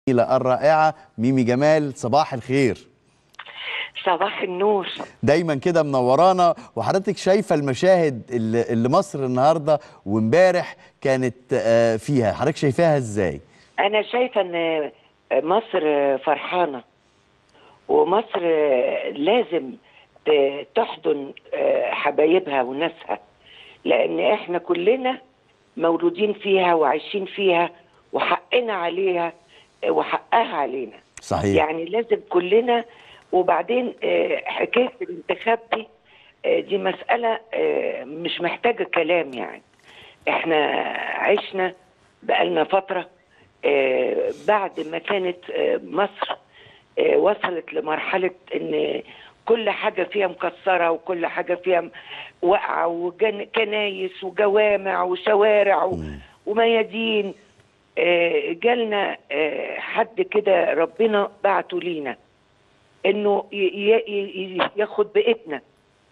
الرائعة ميمي جمال صباح الخير صباح النور دايما كده منورانا وحضرتك شايفة المشاهد اللي اللي مصر النهاردة وامبارح كانت آه، فيها حضرتك شايفاها ازاي انا شايفه ان مصر فرحانه ومصر لازم ت- تحضن حبايبها وناسها لان احنا كلنا مولودين فيها وعايشين فيها وحقنا عليها وحقها علينا صحيح يعني لازم كلنا وبعدين آه، حكايه الانتخاب دي آه، دي مساله آه، مش محتاجه كلام يعني احنا عشنا بقالنا فتره آه، بعد ما كانت آه، مصر آه، وصلت لمرحله ان كل حاجه فيها مكسره وكل حاجه فيها م- واقعه وكنايس وجوامع وشوارع و- وميادين آه، جالنا آه، حد كده ربنا بعته لينا انه ي- ي- ي- ياخد بايدنا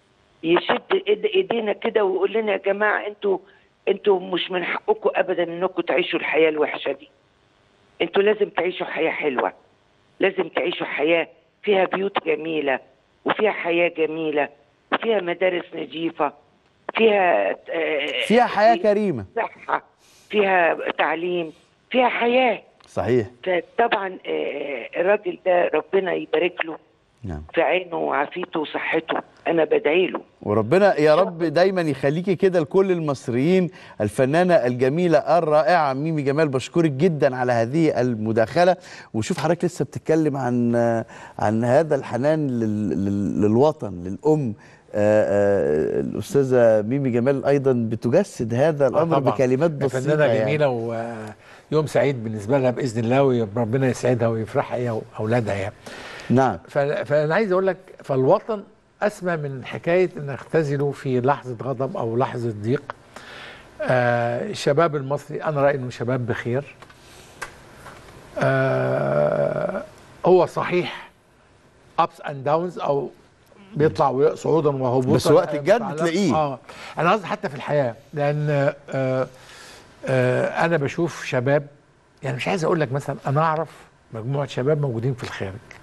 يشد إيد- ايدينا كده ويقول لنا يا جماعه انتوا انتوا مش من حقكم ابدا انكم تعيشوا الحياه الوحشه دي انتوا لازم تعيشوا حياه حلوه لازم تعيشوا حياه فيها بيوت جميله وفيها حياه جميله وفيها مدارس نظيفه فيها آه، فيها حياة كريمة صحه فيها تعليم فيها حياه صحيح فطبعا آه، الراجل ده ربنا يبارك له نعم في عينه وعافيته وصحته انا بدعي له وربنا يا رب دايما يخليكي كده لكل المصريين الفنانة الجميلة الرائعة ميمي جمال بشكرك جدا على هذه المداخلة وشوف حضرتك لسه بتتكلم عن عن هذا الحنان لل- لل- للوطن للأم آه، آه، الأستاذة ميمي جمال أيضا بتجسد هذا آه الأمر طبعاً. بكلمات هي بسيطة فنانة يعني. جميلة ويوم سعيد بالنسبة لها بإذن الله وربنا يسعدها ويفرحها هي وأولادها يعني نعم ف- فأنا عايز أقول لك فالوطن أسمى من حكاية أن اختزلوا في لحظة غضب أو لحظة ضيق آه الشباب المصري أنا رأيي أنه شباب بخير آه هو صحيح ups and downs أو بيطلع وي- صعودا وهبوطا بس وقت آه، الجد على- تلاقيه. اه انا قصدي حتى في الحياه لان آه آه انا بشوف شباب يعني مش عايز اقول لك مثلا انا اعرف مجموعه شباب موجودين في الخارج